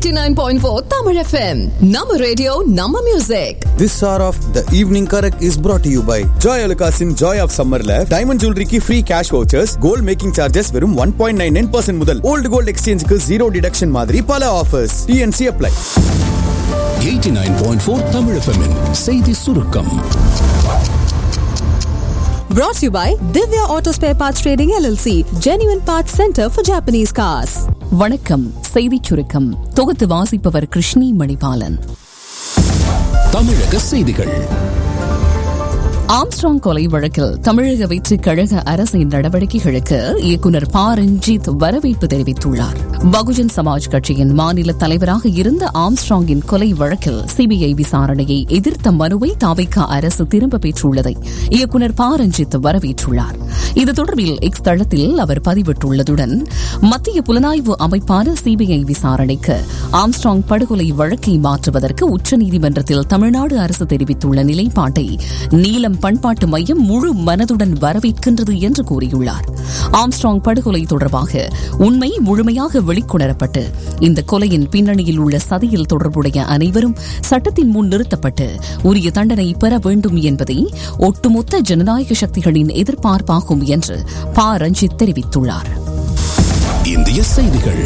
89.4 Tamil FM. Nama radio, Nama music. This hour of the evening correct is brought to you by Joy Alukasin Joy of Summerல diamond ஜுவல்லரிக்கு free cash vouchers gold making charges வெறும் one point nine nine percent முதல் old gold எக்ஸ்சேஞ்சுக்கு zero deduction மாதிரி பல offers TNC apply 89.4 Tamil FM -இன் செய்தி சுருக்கம் Brought to you by Divya Auto Spare Parts Trading LLC, Genuine Parts Center for Japanese Cars. வணக்கம் செய்திச் சுருக்கம் தொகுத்து வாசிப்பவர் கிருஷ்ணி மணிபாலன் தமிழக செய்திகள் ஆம்ஸ்ட்ராங் கொலை வழக்கில் தமிழக வெற்றிக் கழக அரசின் நடவடிக்கைகளுக்கு இயக்குநர் ப ரஞ்சித் வரவேற்பு தெரிவித்துள்ளார் பகுஜன் சமாஜ் கட்சியின் மாநில தலைவராக இருந்த ஆம்ஸ்ட்ராங்கின் கொலை வழக்கில் சிபிஐ விசாரணையை எதிர்த்த மனுவை தாவைக்கா அரசு திரும்ப பெற்றுள்ளதை இயக்குநர் ப ரஞ்சித் வரவேற்றுள்ளார் இது தொடர்பில் எக்ஸ் தளத்தில் அவர் பதிவிட்டுள்ளதுடன் மத்திய புலனாய்வு அமைப்பான சிபிஐ விசாரணைக்கு ஆம்ஸ்ட்ராங் படுகொலை வழக்கை மாற்றுவதற்கு உச்சநீதிமன்றத்தில் தமிழ்நாடு அரசு தெரிவித்துள்ள நிலைப்பாட்டை நீலம் பண்பாட்டு மையம் முழு மனதுடன் வரவேற்கின்றது என்று கூறியுள்ளார் ஆம்ஸ்ட்ராங் படுகொலை தொடர்பாக உண்மை முழுமையாக வெளிக்கொணரப்பட்டு இந்த கொலையின் பின்னணியில் உள்ள சதியில் தொடர்புடைய அனைவரும் சட்டத்தின் முன் நிறுத்தப்பட்டு உரிய தண்டனை பெற வேண்டும் என்பதே ஒட்டுமொத்த ஜனநாயக சக்திகளின் எதிர்பார்ப்பாகும் என்று ப ரஞ்சித் தெரிவித்துள்ளார் இந்திய செய்திகள்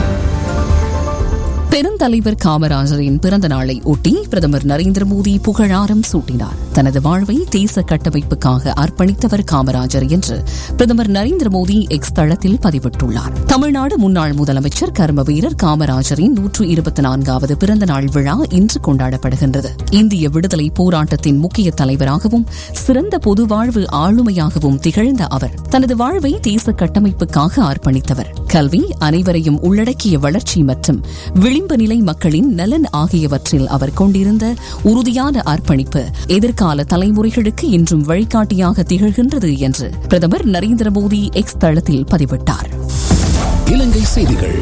பெருந்தலைவர் காமராஜரின் பிறந்த நாளை ஒட்டி பிரதமர் நரேந்திர மோடி புகழாரம் சூட்டினார் தனது வாழ்வை தேச கட்டமைப்புக்காக அர்ப்பணித்தவர் காமராஜர் என்று பிரதமர் நரேந்திர மோடி எக்ஸ் தளத்தில் பதிவிட்டுள்ளார் தமிழ்நாடு முன்னாள் முதலமைச்சர் கர்ம வீரர் காமராஜரின் நூற்று இருபத்தி நான்காவது பிறந்த நாள் விழா இன்று கொண்டாடப்படுகின்றது இந்திய விடுதலை போராட்டத்தின் முக்கிய தலைவராகவும் சிறந்த பொது வாழ்வு ஆளுமையாகவும் திகழ்ந்த அவர் தனது வாழ்வை தேச கட்டமைப்புக்காக அர்ப்பணித்தவர் கல்வி அனைவரையும் உள்ளடக்கிய வளர்ச்சி மற்றும் விளிம்பு நிலை மக்களின் நலன் ஆகியவற்றில் அவர் கொண்டிருந்த உறுதியான அர்ப்பணிப்பு எதிர்கால தலைமுறைகளுக்கு இன்றும் வழிகாட்டியாக திகழ்கின்றது என்று பிரதமர் நரேந்திர மோடி எக்ஸ் தளத்தில் பதிவிட்டார் இலங்கை செய்திகள்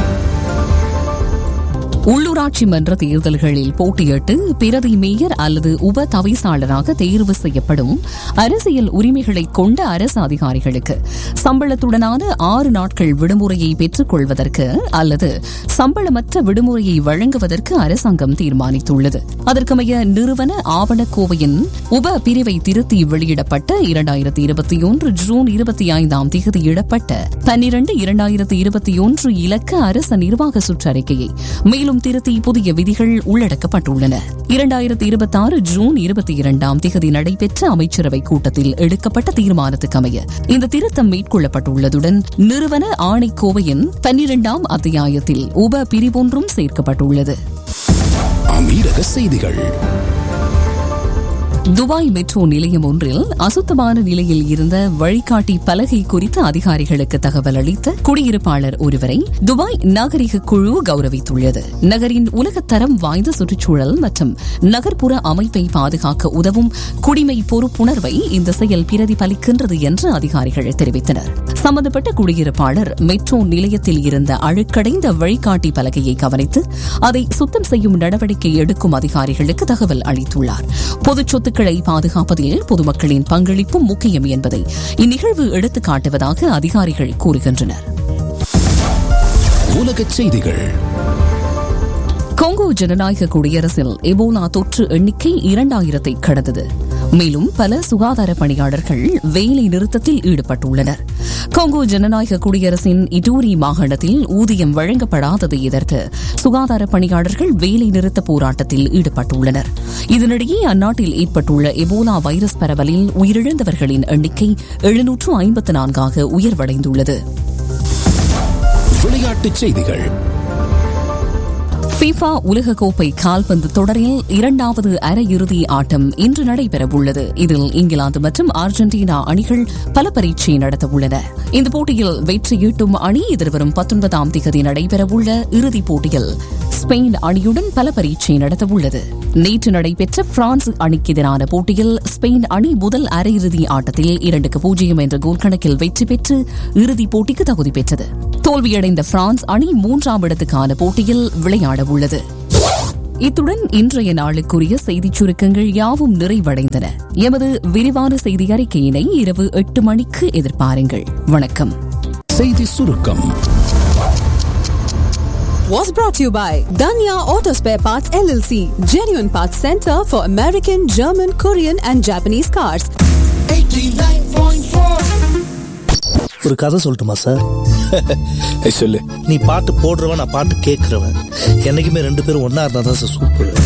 உள்ளூராட்சி மன்ற தேர்தல்களில் போட்டியிட்டு பிரதி மேயர் அல்லது உப தவிசாளராக தேர்வு செய்யப்படும் அரசியல் உரிமைகளை கொண்ட அரசு அதிகாரிகளுக்கு சம்பளத்துடனான ஆறு நாட்கள் விடுமுறையை பெற்றுக் கொள்வதற்கு அல்லது சம்பளமற்ற விடுமுறையை வழங்குவதற்கு அரசாங்கம் தீர்மானித்துள்ளது அதற்கமைய நிறுவன ஆவணக்கோவையின் உப பிரிவை திருத்தி வெளியிடப்பட்ட இரண்டாயிரத்தி இருபத்தி ஒன்று ஜூன் இருபத்தி ஐந்தாம் தேதியிடப்பட்ட பன்னிரண்டு இரண்டாயிரத்தி இருபத்தி ஒன்று இலக்க அரசு நிர்வாக சுற்றறிக்கையை மேலும் திருத்தி புதிய விதிகள் உள்ளடக்கப்பட்டுள்ளன இரண்டாயிரத்தி இருபத்தி ஆறு ஜூன் இருபத்தி இரண்டாம் தேதி நடைபெற்ற அமைச்சரவை கூட்டத்தில் எடுக்கப்பட்ட தீர்மானத்துக்கு அமைய இந்த திருத்தம் மேற்கொள்ளப்பட்டுள்ளதுடன் நிறுவன ஆணைக்கோவையின் பன்னிரண்டாம் அத்தியாயத்தில் உப பிரிவொன்றும் சேர்க்கப்பட்டுள்ளது அமீரக செய்திகள் துபாய் மெட்ரோ நிலையம் ஒன்றில் அசுத்தமான நிலையில் இருந்த வழிகாட்டி பலகை குறித்து அதிகாரிகளுக்கு தகவல் அளித்த குடியிருப்பாளர் ஒருவரை துபாய் நாகரிக குழு கௌரவித்துள்ளது நகரின் உலகத்தரம் வாய்ந்த சுற்றுச்சூழல் மற்றும் நகர்ப்புற அமைப்பை பாதுகாக்க உதவும் குடிமை பொறுப்புணர்வை இந்த செயல் பிரதிபலிக்கின்றது என்று அதிகாரிகள் தெரிவித்தனர் சம்பந்தப்பட்ட குடியிருப்பாளர் மெட்ரோ நிலையத்தில் இருந்த அழுக்கடைந்த வழிகாட்டி பலகையை கவனித்து அதை சுத்தம் செய்யும் நடவடிக்கை எடுக்கும் அதிகாரிகளுக்கு தகவல் அளித்துள்ளார் பொது சொத்துக்களை பாதுகாப்பதில் பொதுமக்களின் பங்களிப்பும் முக்கியம் என்பதை இந்நிகழ்வு எடுத்துக் காட்டுவதாக அதிகாரிகள் கூறுகின்றனர் உலகச் செய்திகள் கொங்கோ ஜனநாயக குடியரசில் எபோலா தொற்று எண்ணிக்கை இரண்டாயிரத்தை கடந்தது மேலும் பல சுகாதார பணியாளர்கள் வேலை நிறுத்தத்தில் ஈடுபட்டுள்ளனர் கொங்கோ ஜனநாயக குடியரசின் இடூரி மாகாணத்தில் ஊதியம் வழங்கப்படாததை எதிர்த்து சுகாதார பணியாளர்கள் வேலை நிறுத்த போராட்டத்தில் ஈடுபட்டுள்ளனர் இதனிடையே அந்நாட்டில் ஏற்பட்டுள்ள எபோலா வைரஸ் பரவலில் உயிரிழந்தவர்களின் எண்ணிக்கை எழுநூற்று ஐம்பத்து நான்காக உயர்வடைந்துள்ளது விளையாட்டுச் செய்திகள் ஃபீஃபா உலகக்கோப்பை கால்பந்து தொடரில் இரண்டாவது அரையிறுதி ஆட்டம் இன்று நடைபெறவுள்ளது இதில் இங்கிலாந்து மற்றும் அர்ஜென்டினா அணிகள் பல பரீட்சை நடத்தவுள்ளன இந்த போட்டியில் வெற்றியீட்டும் அணி எதிர்வரும் பத்தொன்பதாம் திகதி நடைபெறவுள்ள இறுதிப் போட்டியில் ஸ்பெயின் அணியுடன் பல பரீட்சை நடத்தவுள்ளது நேற்று நடைபெற்ற பிரான்ஸ் அணிக்கு எதிரான போட்டியில் ஸ்பெயின் அணி முதல் அரையிறுதி ஆட்டத்தில் இரண்டுக்கு பூஜ்ஜியம் என்ற கோல் கணக்கில் வெற்றி பெற்று இறுதிப் போட்டிக்கு தகுதி பெற்றது தோல்வியடைந்த பிரான்ஸ் அணி மூன்றாம் இடத்துக்கான போட்டியில் விளையாட உள்ளது இத்துடன் இன்றைய நாளுக்குரிய செய்திச் சுருக்கங்கள் யாவும் நிறைவடைந்தன எமது விரிவான செய்தி அறிக்கையினை இரவு எட்டு மணிக்கு எதிர்பாருங்கள் வணக்கம் செய்தி சுருக்கம் was brought to you by Danya Auto Spare Parts LLC, genuine parts center for American, German, Korean, and Japanese cars. ஒரு கதை சொல்லட்டுமா சார் சொல்லு நீ பாட்டு போடுறவன் நான் பாட்டு கேட்கறவன் என்னைக்குமே ரெண்டு பேரும் ஒன்னா இருந்தா தான் சார் சூப்பர்